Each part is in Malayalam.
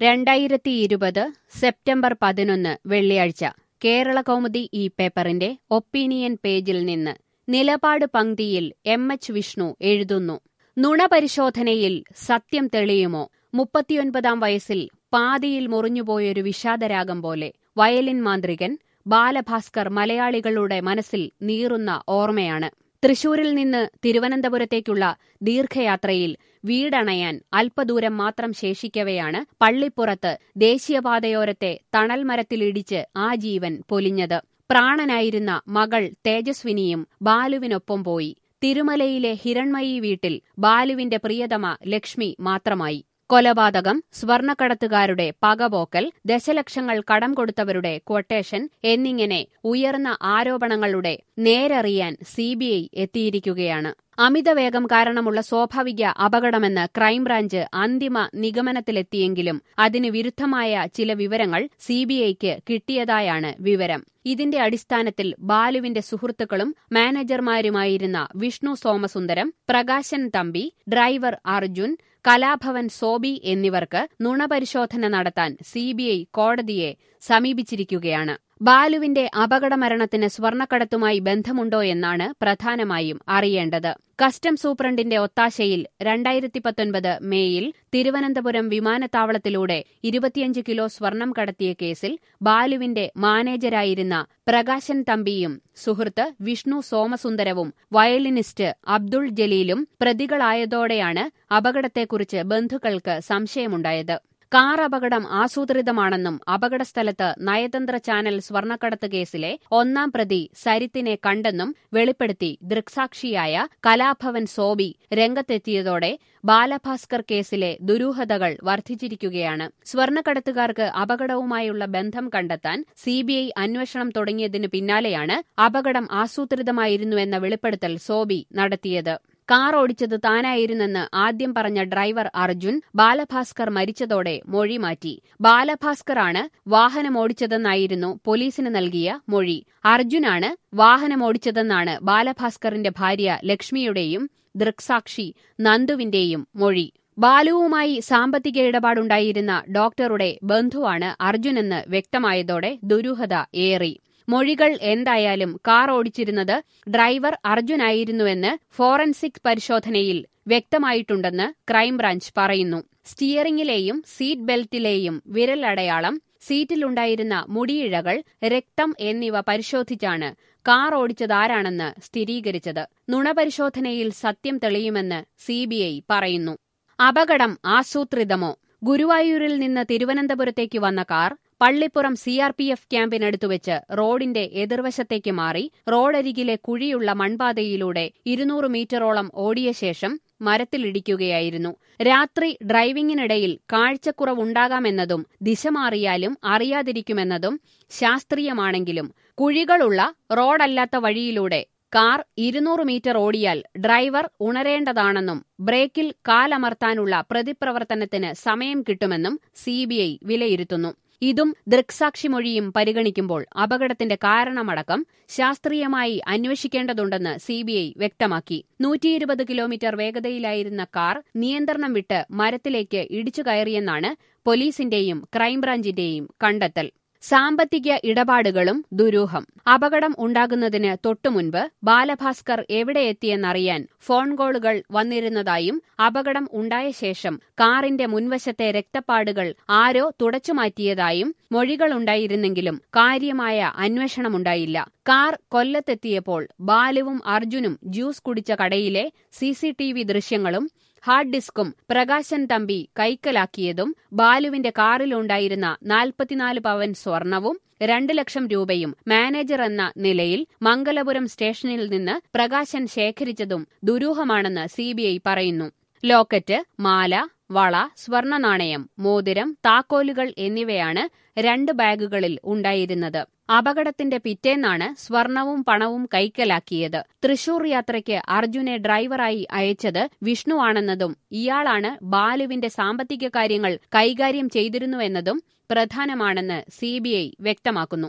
രണ്ടായിരത്തി ഇരുപത് സെപ്റ്റംബർ പതിനൊന്ന് വെള്ളിയാഴ്ച കേരള കൗമുദി ഈ പേപ്പറിന്റെ ഒപ്പീനിയൻ പേജിൽ നിന്ന് നിലപാട് പങ്ക്തിയിൽ എം എച്ച് വിഷ്ണു എഴുതുന്നു നുണപരിശോധനയിൽ സത്യം തെളിയുമോ മുപ്പത്തിയൊൻപതാം വയസ്സിൽ പാതിയിൽ മുറിഞ്ഞുപോയൊരു വിഷാദരാഗം പോലെ വയലിൻ മാന്ത്രികൻ ബാലഭാസ്കർ മലയാളികളുടെ മനസ്സിൽ നീറുന്ന ഓർമ്മയാണ് തൃശൂരിൽ നിന്ന് തിരുവനന്തപുരത്തേക്കുള്ള ദീർഘയാത്രയിൽ വീടണയാൻ അല്പദൂരം മാത്രം ശേഷിക്കവെയാണ് പള്ളിപ്പുറത്ത് ദേശീയപാതയോരത്തെ തണൽമരത്തിലിടിച്ച് ആ ജീവൻ പൊലിഞ്ഞത് പ്രാണനായിരുന്ന മകൾ തേജസ്വിനിയും ബാലുവിനൊപ്പം പോയി തിരുമലയിലെ ഹിരൺമയി വീട്ടിൽ ബാലുവിന്റെ പ്രിയതമ ലക്ഷ്മി മാത്രമായി കൊലപാതകം സ്വർണക്കടത്തുകാരുടെ പകപോക്കൽ ദശലക്ഷങ്ങൾ കടം കൊടുത്തവരുടെ ക്വട്ടേഷൻ എന്നിങ്ങനെ ഉയർന്ന ആരോപണങ്ങളുടെ നേരറിയാൻ സിബിഐ എത്തിയിരിക്കുകയാണ് അമിതവേഗം കാരണമുള്ള സ്വാഭാവിക അപകടമെന്ന് ക്രൈംബ്രാഞ്ച് അന്തിമ നിഗമനത്തിലെത്തിയെങ്കിലും അതിന് വിരുദ്ധമായ ചില വിവരങ്ങൾ സിബിഐക്ക് കിട്ടിയതായാണ് വിവരം ഇതിന്റെ അടിസ്ഥാനത്തിൽ ബാലുവിന്റെ സുഹൃത്തുക്കളും മാനേജർമാരുമായിരുന്ന വിഷ്ണു സോമസുന്ദരം പ്രകാശൻ തമ്പി ഡ്രൈവർ അർജുൻ കലാഭവൻ സോബി എന്നിവർക്ക് നുണപരിശോധന നടത്താൻ സിബിഐ കോടതിയെ സമീപിച്ചിരിക്കുകയാണ് ബാലുവിന്റെ അപകടമരണത്തിന് സ്വർണക്കടത്തുമായി ബന്ധമുണ്ടോ എന്നാണ് പ്രധാനമായും അറിയേണ്ടത് കസ്റ്റം സൂപ്രണ്ടിന്റെ ഒത്താശയിൽ രണ്ടായിരത്തി പത്തൊൻപത് മേയിൽ തിരുവനന്തപുരം വിമാനത്താവളത്തിലൂടെ ഇരുപത്തിയഞ്ച് കിലോ സ്വർണം കടത്തിയ കേസിൽ ബാലുവിന്റെ മാനേജരായിരുന്ന പ്രകാശൻ തമ്പിയും സുഹൃത്ത് വിഷ്ണു സോമസുന്ദരവും വയലിനിസ്റ്റ് അബ്ദുൾ ജലീലും പ്രതികളായതോടെയാണ് അപകടത്തെക്കുറിച്ച് ബന്ധുക്കൾക്ക് സംശയമുണ്ടായത് കാർ അപകടം ആസൂത്രിതമാണെന്നും അപകടസ്ഥലത്ത് നയതന്ത്ര ചാനൽ സ്വർണ്ണക്കടത്ത് കേസിലെ ഒന്നാം പ്രതി സരിത്തിനെ കണ്ടെന്നും വെളിപ്പെടുത്തി ദൃക്സാക്ഷിയായ കലാഭവൻ സോബി രംഗത്തെത്തിയതോടെ ബാലഭാസ്കർ കേസിലെ ദുരൂഹതകൾ വർദ്ധിച്ചിരിക്കുകയാണ് സ്വർണ്ണക്കടത്തുകാർക്ക് അപകടവുമായുള്ള ബന്ധം കണ്ടെത്താൻ സിബിഐ അന്വേഷണം തുടങ്ങിയതിനു പിന്നാലെയാണ് അപകടം ആസൂത്രിതമായിരുന്നുവെന്ന വെളിപ്പെടുത്തൽ സോബി നടത്തിയത് കാർ ഓടിച്ചത് താനായിരുന്നെന്ന് ആദ്യം പറഞ്ഞ ഡ്രൈവർ അർജുൻ ബാലഭാസ്കർ മരിച്ചതോടെ മൊഴി മാറ്റി ബാലഭാസ്കറാണ് വാഹനമോടിച്ചതെന്നായിരുന്നു പോലീസിന് നൽകിയ മൊഴി അർജുനാണ് വാഹനമോടിച്ചതെന്നാണ് ബാലഭാസ്കറിന്റെ ഭാര്യ ലക്ഷ്മിയുടെയും ദൃക്സാക്ഷി നന്ദുവിന്റെയും മൊഴി ബാലുവുമായി സാമ്പത്തിക ഇടപാടുണ്ടായിരുന്ന ഡോക്ടറുടെ ബന്ധുവാണ് അർജുനെന്ന് വ്യക്തമായതോടെ ദുരൂഹത ഏറി മൊഴികൾ എന്തായാലും കാർ ഓടിച്ചിരുന്നത് ഡ്രൈവർ അർജുനായിരുന്നുവെന്ന് ഫോറൻസിക് പരിശോധനയിൽ വ്യക്തമായിട്ടുണ്ടെന്ന് ക്രൈംബ്രാഞ്ച് പറയുന്നു സ്റ്റിയറിംഗിലെയും സീറ്റ് ബെൽറ്റിലെയും വിരലടയാളം സീറ്റിലുണ്ടായിരുന്ന മുടിയിഴകൾ രക്തം എന്നിവ പരിശോധിച്ചാണ് കാർ ഓടിച്ചതാരാണെന്ന് സ്ഥിരീകരിച്ചത് നുണപരിശോധനയിൽ സത്യം തെളിയുമെന്ന് സിബിഐ പറയുന്നു അപകടം ആസൂത്രിതമോ ഗുരുവായൂരിൽ നിന്ന് തിരുവനന്തപുരത്തേക്ക് വന്ന car Pallippuram C R P F ക്യാമ്പിനടുത്തുവെച്ച് റോഡിന്റെ എതിർവശത്തേക്ക് മാറി റോഡരികിലെ കുഴിയുള്ള മൺപാതയിലൂടെ ഇരുന്നൂറ് മീറ്ററോളം ഓടിയ ശേഷം മരത്തിലിടിക്കുകയായിരുന്നു രാത്രി ഡ്രൈവിംഗിനിടയിൽ കാഴ്ചക്കുറവുണ്ടാകാമെന്നതും ദിശ മാറിയാലും അറിയാതിരിക്കുമെന്നതും ശാസ്ത്രീയമാണെങ്കിലും കുഴികളുള്ള റോഡല്ലാത്ത വഴിയിലൂടെ കാർ ഇരുന്നൂറ് മീറ്റർ ഓടിയാൽ ഡ്രൈവർ ഉണരേണ്ടതാണെന്നും ബ്രേക്കിൽ കാലമർത്താനുള്ള പ്രതിപ്രവർത്തനത്തിന് സമയം കിട്ടുമെന്നും സിബിഐ വിലയിരുത്തുന്നു ഇതും ദൃക്സാക്ഷിമൊഴിയും പരിഗണിക്കുമ്പോൾ അപകടത്തിന്റെ കാരണമടക്കം ശാസ്ത്രീയമായി അന്വേഷിക്കേണ്ടതുണ്ടെന്ന് സിബിഐ വ്യക്തമാക്കി നൂറ്റിയിരുപത് കിലോമീറ്റർ വേഗതയിലായിരുന്ന കാർ നിയന്ത്രണം വിട്ട് മരത്തിലേക്ക് ഇടിച്ചു കയറിയെന്നാണ് പോലീസിന്റെയും ക്രൈംബ്രാഞ്ചിന്റെയും കണ്ടെത്തൽ സാമ്പത്തിക ഇടപാടുകളും ദുരൂഹം അപകടം ഉണ്ടാകുന്നതിന് തൊട്ടുമുൻപ് ബാലഭാസ്കർ എവിടെയെത്തിയെന്നറിയാൻ ഫോൺ കോളുകൾ വന്നിരുന്നതായും അപകടം ഉണ്ടായ ശേഷം കാറിന്റെ മുൻവശത്തെ രക്തപ്പാടുകൾ ആരോ തുടച്ചുമാറ്റിയതായും മൊഴികളുണ്ടായിരുന്നെങ്കിലും കാര്യമായ അന്വേഷണമുണ്ടായില്ല കാർ കൊല്ലത്തെത്തിയപ്പോൾ ബാലുവും അർജുനും ജ്യൂസ് കുടിച്ച കടയിലെ സിസിടിവി ദൃശ്യങ്ങളും ഹാർഡ് ഡിസ്കും പ്രകാശൻ തമ്പി കൈക്കലാക്കിയതും ബാലുവിന്റെ കാറിലുണ്ടായിരുന്ന നാൽപ്പത്തിനാല് പവൻ സ്വർണവും രണ്ട് ലക്ഷം രൂപയും മാനേജർ എന്ന നിലയിൽ മംഗലപുരം സ്റ്റേഷനിൽ നിന്ന് പ്രകാശൻ ശേഖരിച്ചതും ദുരൂഹമാണെന്ന് സിബിഐ പറയുന്നു ലോക്കറ്റ് മാല വള സ്വർണ നാണയം മോതിരം താക്കോലുകൾ എന്നിവയാണ് രണ്ട് ബാഗുകളിൽ ഉണ്ടായിരുന്നത് അപകടത്തിന്റെ പിറ്റേന്നാണ് സ്വർണവും പണവും കൈക്കലാക്കിയത് തൃശൂർ യാത്രയ്ക്ക് അർജുനെ ഡ്രൈവറായി അയച്ചത് വിഷ്ണുവാണെന്നതും ഇയാളാണ് ബാലുവിന്റെ സാമ്പത്തിക കാര്യങ്ങൾ കൈകാര്യം ചെയ്തിരുന്നുവെന്നതും പ്രധാനമാണെന്ന് സിബിഐ വ്യക്തമാക്കുന്നു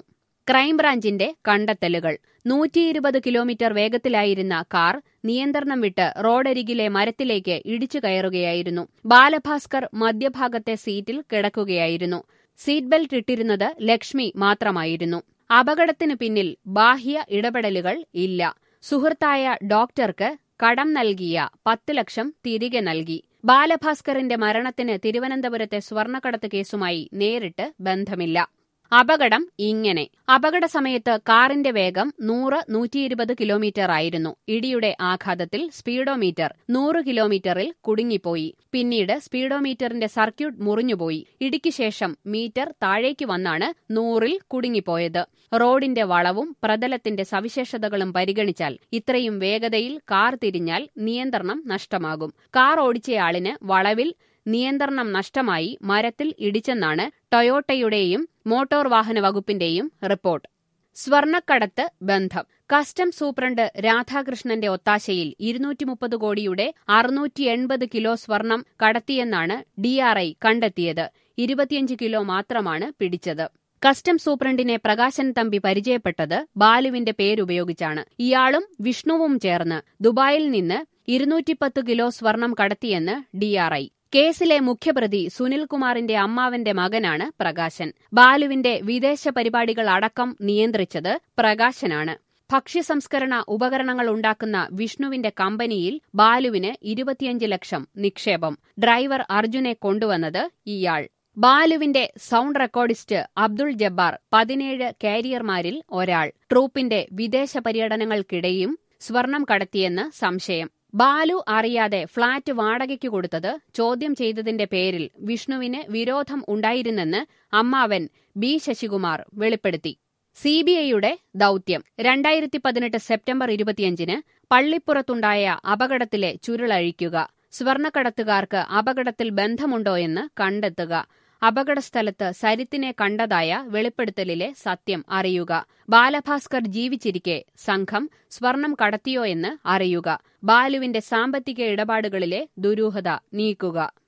ക്രൈംബ്രാഞ്ചിന്റെ കണ്ടെത്തലുകൾ നൂറ്റിയിരുപത് കിലോമീറ്റർ വേഗത്തിലായിരുന്ന കാർ നിയന്ത്രണം വിട്ട് റോഡരികിലെ മരത്തിലേക്ക് ഇടിച്ചു കയറുകയായിരുന്നു ബാലഭാസ്കർ മധ്യഭാഗത്തെ സീറ്റിൽ കിടക്കുകയായിരുന്നു സീറ്റ് ബെൽറ്റ് ഇട്ടിരുന്നത് ലക്ഷ്മി മാത്രമായിരുന്നു അപകടത്തിനു പിന്നിൽ ബാഹ്യ ഇടപെടലുകൾ ഇല്ല സുഹൃത്തായ ഡോക്ടർക്ക് കടം നൽകിയ പത്ത് ലക്ഷം തിരികെ നൽകി ബാലഭാസ്കറിന്റെ മരണത്തിന് തിരുവനന്തപുരത്തെ സ്വർണ്ണക്കടത്ത് കേസുമായി നേരിട്ട് ബന്ധമില്ല അപകടം ഇങ്ങനെ അപകട സമയത്ത് കാറിന്റെ വേഗം നൂറ് നൂറ്റിയിരുപത് കിലോമീറ്റർ ആയിരുന്നു ഇടിയുടെ ആഘാതത്തിൽ സ്പീഡോമീറ്റർ നൂറ് കിലോമീറ്ററിൽ കുടുങ്ങിപ്പോയി പിന്നീട് സ്പീഡോമീറ്ററിന്റെ സർക്യൂട്ട് മുറിഞ്ഞുപോയി ഇടിക്ക് ശേഷം മീറ്റർ താഴേക്ക് വന്നാണ് നൂറിൽ കുടുങ്ങിപ്പോയത് റോഡിന്റെ വളവും പ്രതലത്തിന്റെ സവിശേഷതകളും പരിഗണിച്ചാൽ ഇത്രയും വേഗതയിൽ കാർ തിരിഞ്ഞാൽ നിയന്ത്രണം നഷ്ടമാകും കാർ ഓടിച്ചയാളിന് വളവിൽ നിയന്ത്രണം നഷ്ടമായി മരത്തിൽ ഇടിച്ചെന്നാണ് ടൊയോട്ടയുടെയും മോട്ടോർ വാഹന വകുപ്പിന്റെയും റിപ്പോർട്ട് സ്വർണക്കടത്ത് ബന്ധം കസ്റ്റം സൂപ്രണ്ട് രാധാകൃഷ്ണന്റെ ഒത്താശയിൽ ഇരുന്നൂറ്റി മുപ്പത് കോടിയുടെ അറുന്നൂറ്റി എൺപത് കിലോ സ്വർണം കടത്തിയെന്നാണ് ഡിആർഐ കണ്ടെത്തിയത് ഇരുപത്തിയഞ്ച് കിലോ മാത്രമാണ് പിടിച്ചത് കസ്റ്റം സൂപ്രണ്ടിനെ പ്രകാശൻ തമ്പി പരിചയപ്പെട്ടത് ബാലുവിന്റെ പേരുപയോഗിച്ചാണ് ഇയാളും വിഷ്ണുവും ചേർന്ന് ദുബായിൽ നിന്ന് ഇരുന്നൂറ്റിപ്പത്ത് കിലോ സ്വർണം കടത്തിയെന്ന് ഡിആർഐ കേസിലെ മുഖ്യപ്രതി സുനിൽകുമാറിന്റെ അമ്മാവന്റെ മകനാണ് പ്രകാശൻ ബാലുവിന്റെ വിദേശ പരിപാടികൾ അടക്കം നിയന്ത്രിച്ചത് പ്രകാശനാണ് ഭക്ഷ്യസംസ്കരണ ഉപകരണങ്ങൾ ഉണ്ടാക്കുന്ന വിഷ്ണുവിന്റെ കമ്പനിയിൽ ബാലുവിന് ഇരുപത്തിയഞ്ച് ലക്ഷം നിക്ഷേപം ഡ്രൈവർ അർജുനെ കൊണ്ടുവന്നത് ഇയാൾ ബാലുവിന്റെ സൗണ്ട് റെക്കോർഡിസ്റ്റ് അബ്ദുൾ ജബ്ബാർ പതിനേഴ് കാരിയർമാരിൽ ഒരാൾ ട്രൂപ്പിന്റെ വിദേശ പര്യടനങ്ങൾക്കിടെയും സ്വർണം കടത്തിയെന്ന് സംശയം ബാലു അറിയാതെ ഫ്ളാറ്റ് വാടകയ്ക്ക് കൊടുത്തത് ചോദ്യം ചെയ്തതിന്റെ പേരിൽ വിഷ്ണുവിന് വിരോധം ഉണ്ടായിരുന്നെന്ന് അമ്മാവൻ ബി ശശികുമാർ വെളിപ്പെടുത്തി സിബിഐയുടെ ദൌത്യം രണ്ടായിരത്തി പതിനെട്ട് സെപ്റ്റംബർ ഇരുപത്തിയഞ്ചിന് പള്ളിപ്പുറത്തുണ്ടായ അപകടത്തിലെ ചുരുളഴിക്കുക സ്വർണ്ണക്കടത്തുകാർക്ക് അപകടത്തിൽ ബന്ധമുണ്ടോയെന്ന് കണ്ടെത്തുക അപകടസ്ഥലത്ത് സരിത്തിനെ കണ്ടതായ വെളിപ്പെടുത്തലിലെ സത്യം അറിയുക ബാലഭാസ്കർ ജീവിച്ചിരിക്കെ സംഘം സ്വർണം കടത്തിയോ എന്ന് അറിയുക ബാലുവിന്റെ സാമ്പത്തിക ഇടപാടുകളിലെ ദുരൂഹത നീക്കുക